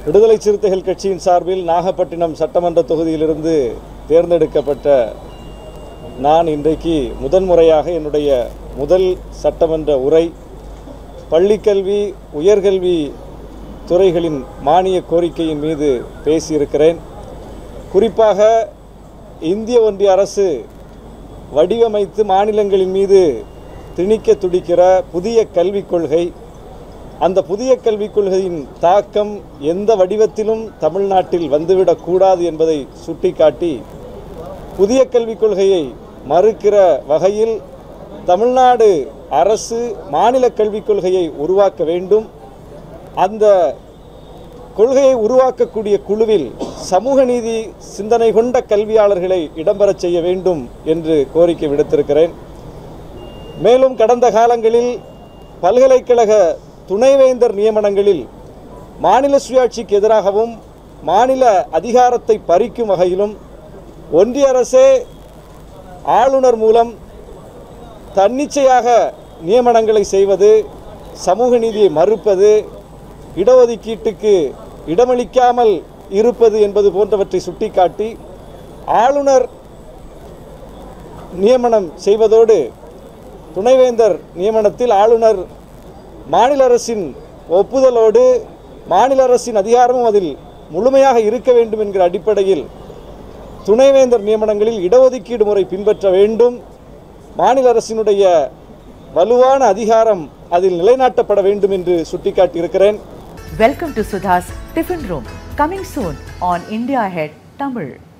விடுதலை சிறுத்தைகள் கட்சியின் சார்பில் நாகப்பட்டினம் சட்டமன்ற தொகுதியிலிருந்து தேர்ந்தெடுக்கப்பட்ட நான் இன்றைக்கு முதன்முறையாக என்னுடைய முதல் சட்டமன்ற உரை பள்ளிக்கல்வி உயர்கல்வி துறைகளின் மானிய கோரிக்கையின் மீது பேசியிருக்கிறேன் குறிப்பாக இந்திய ஒன்றிய அரசு வடிவமைத்து மாநிலங்களின் மீது திணிக்க துடிக்கிற புதிய கல்விக் கொள்கை அந்த புதிய கல்விக் கொள்கையின் தாக்கம் எந்த வடிவத்திலும் தமிழ்நாட்டில் வந்துவிடக்கூடாது என்பதை சுட்டிக்காட்டி புதிய கல்விக் கொள்கையை மறுக்கிற வகையில் தமிழ்நாடு அரசு மாநில கல்விக் கொள்கையை உருவாக்க வேண்டும் அந்த கொள்கையை உருவாக்கக்கூடிய குழுவில் சமூக நீதி சிந்தனை கொண்ட கல்வியாளர்களை இடம்பெறச் செய்ய வேண்டும் என்று கோரிக்கை விடுத்திருக்கிறேன் மேலும் கடந்த காலங்களில் பல்கலைக்கழக துணைவேந்தர் நியமனங்களில் மாநில சுயாட்சிக்கு எதிராகவும் மாநில அதிகாரத்தை பறிக்கும் வகையிலும் ஒன்றிய அரசே ஆளுநர் மூலம் தன்னிச்சையாக நியமனங்களை செய்வது சமூக நீதியை மறுப்பது இடஒதுக்கீட்டுக்கு இடமளிக்காமல் இருப்பது என்பது போன்றவற்றை சுட்டிக்காட்டி ஆளுநர் நியமனம் செய்வதோடு துணைவேந்தர் நியமனத்தில் ஆளுநர் மாநில அரசின் ஒப்புதலோடு மாநில அரசின் அதிகாரமும் அதில் முழுமையாக இருக்க வேண்டும் என்கிற அடிப்படையில் துணைவேந்தர் நியமனங்களில் இடஒதுக்கீடு முறை பின்பற்ற வேண்டும் மாநில அரசினுடைய வலுவான அதிகாரம் அதில் நிலைநாட்டப்பட வேண்டும் என்று சுட்டிக்காட்டியிருக்கிறேன் Welcome to Sudha's Tiffin Room, coming soon on India Ahead Tamil.